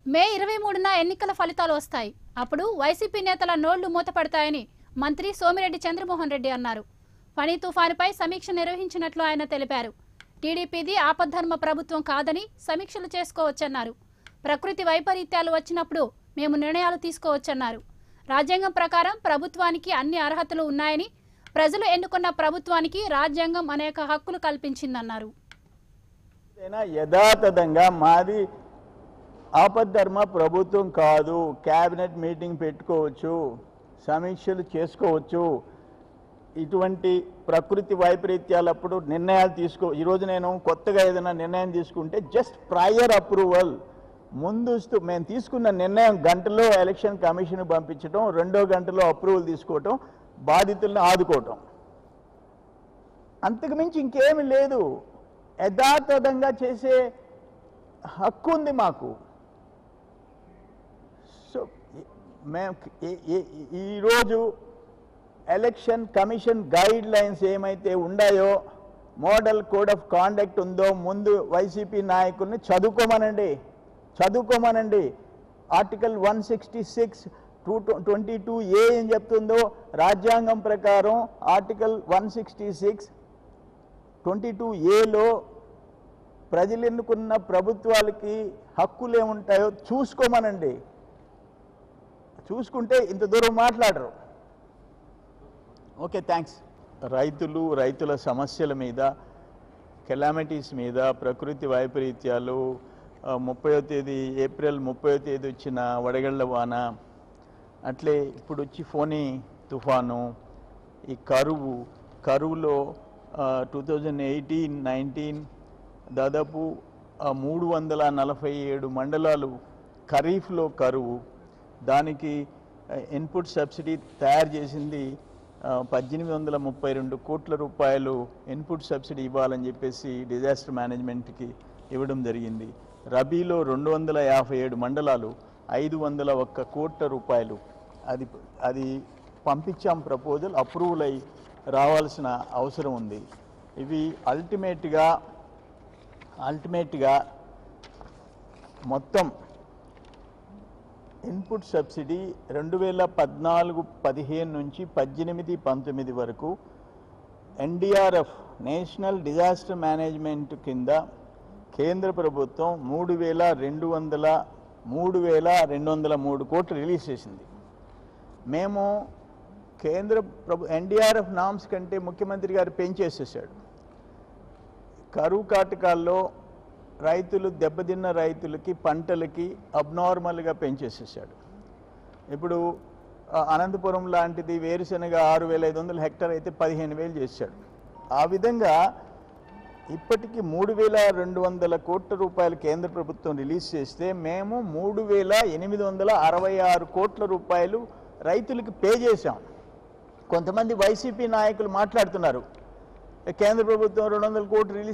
మే ఇరవై మూడున ఎన్నికల ఫలితాలు వస్తాయి అప్పుడు వైసీపీ నేతల నోళ్లు మూతపడతాయని మంత్రి సోమిరెడ్డి చంద్రమోహన్ రెడ్డి అన్నారు ఫణి తుఫానుపై సమీక్ష నిర్వహించినట్లు ఆయన తెలిపారు టీడీపీది ఆపద్ధర్మ ప్రభుత్వం కాదని సమీక్షలు చేసుకోవచ్చన్నారు ప్రకృతి వైపరీత్యాలు వచ్చినప్పుడు మేము నిర్ణయాలు తీసుకోవచ్చన్నారు రాజ్యాంగం ప్రకారం ప్రభుత్వానికి అన్ని అర్హతలు ఉన్నాయని ప్రజలు ఎన్నుకున్న ప్రభుత్వానికి రాజ్యాంగం అనేక హక్కులు కల్పించిందన్నారు అయినా యథాతథంగా మాది ఆపద్ధర్మ ప్రభుత్వం కాదు క్యాబినెట్ మీటింగ్ పెట్టుకోవచ్చు సమీక్షలు చేసుకోవచ్చు ఇటువంటి ప్రకృతి వైపరీత్యాలప్పుడు నిర్ణయాలు తీసుకో ఈరోజు నేను కొత్తగా ఏదైనా నిర్ణయం తీసుకుంటే జస్ట్ ప్రయర్ అప్రూవల్ ముందస్తు మేము తీసుకున్న నిర్ణయం గంటలో ఎలక్షన్ కమిషన్ పంపించడం రెండో గంటలో అప్రూవల్ తీసుకోవటం బాధితులను ఆదుకోవటం అంతకు మించి ఇంకేమి లేదు యథాతథంగా చేసే హక్కు ఉంది మాకు సో మేము ఈ- ఈ- ఈరోజు ఎలక్షన్ కమిషన్ గైడ్ లైన్స్ ఏమైతే ఉన్నాయో మోడల్ కోడ్ ఆఫ్ కాండక్ట్ ఉందో ముందు వైసీపీ నాయకుల్ని చదువుకోమనండి చదువుకోమనండి article one sixty six two twenty two A ఏం చెప్తుందో రాజ్యాంగం ప్రకారం article one sixty six twenty two ఏలో ప్రజలు ఎన్నుకున్న ప్రభుత్వాలకి హక్కులు ఏముంటాయో చూసుకోమనండి చూసుకుంటే ఇంత దూరం మాట్లాడరు ఓకే థ్యాంక్స్ రైతులు రైతుల సమస్యల మీద కెలామిటీస్ మీద ప్రకృతి వైపరీత్యాలు ఆ, ముప్పయో తేదీ ఏప్రిల్ ముప్పయో తేదీ వచ్చిన వడగళ్ల వాన అట్లే ఇప్పుడు వచ్చి ఫోనీ తుఫాను ఈ కరువు కరువులో టూ థౌజండ్ ఎయిటీన్ నైన్టీన్ దాదాపు ఆ, మూడు వందల నలభై ఏడు మండలాలు ఖరీఫ్లో కరువు దానికి ఇన్పుట్ సబ్సిడీ తయారు చేసింది ఆ, పద్దెనిమిది వందల ముప్పై రెండు కోట్ల రూపాయలు ఇన్పుట్ సబ్సిడీ ఇవ్వాలని చెప్పేసి డిజాస్టర్ మేనేజ్మెంట్కి ఇవ్వడం జరిగింది రబీలో రెండు వందల యాభై ఏడు మండలాలు ఐదు వందల ఒక్క కోట్ల రూపాయలు అది అది పంపించాం ప్రపోజల్ అప్రూవల్ అయి రావాల్సిన అవసరం ఉంది ఇవి అల్టిమేట్గా అల్టిమేట్గా మొత్తం ఇన్పుట్ సబ్సిడీ రెండు వేల పద్నాలుగు పదిహేను నుంచి పద్దెనిమిది పంతొమ్మిది వరకు ఎన్డీఆర్ఎఫ్ నేషనల్ డిజాస్టర్ మేనేజ్మెంట్ కింద కేంద్ర ప్రభుత్వం మూడు వేల రెండు వందల మూడు వేల రెండు వందల మూడు కోట్లు రిలీజ్ చేసింది మేము కేంద్ర ప్రభు ఎన్డీఆర్ఎఫ్ నామ్స్ కంటే ముఖ్యమంత్రి గారు పెంచేసేసాడు కరువు కాటకాల్లో రైతులు దెబ్బతిన్న రైతులకి పంటలకి అబ్నార్మల్గా పెంచేసేసాడు ఇప్పుడు ఆ, అనంతపురం లాంటిది వేరుశనగ ఆరు వేల ఐదు వందల హెక్టర్ అయితే పదిహేను వేలు చేశాడు ఆ విధంగా ఇప్పటికి మూడు వేల రెండు వందల కోట్ల రూపాయలు కేంద్ర ప్రభుత్వం రిలీజ్ చేస్తే మేము మూడు వేల ఎనిమిది వందల అరవై ఆరు కోట్ల రూపాయలు రైతులకు పే చేశాం కొంతమంది వైసీపీ నాయకులు మాట్లాడుతున్నారు కేంద్ర ప్రభుత్వం రెండు వందల కోట్లు రిలీజ్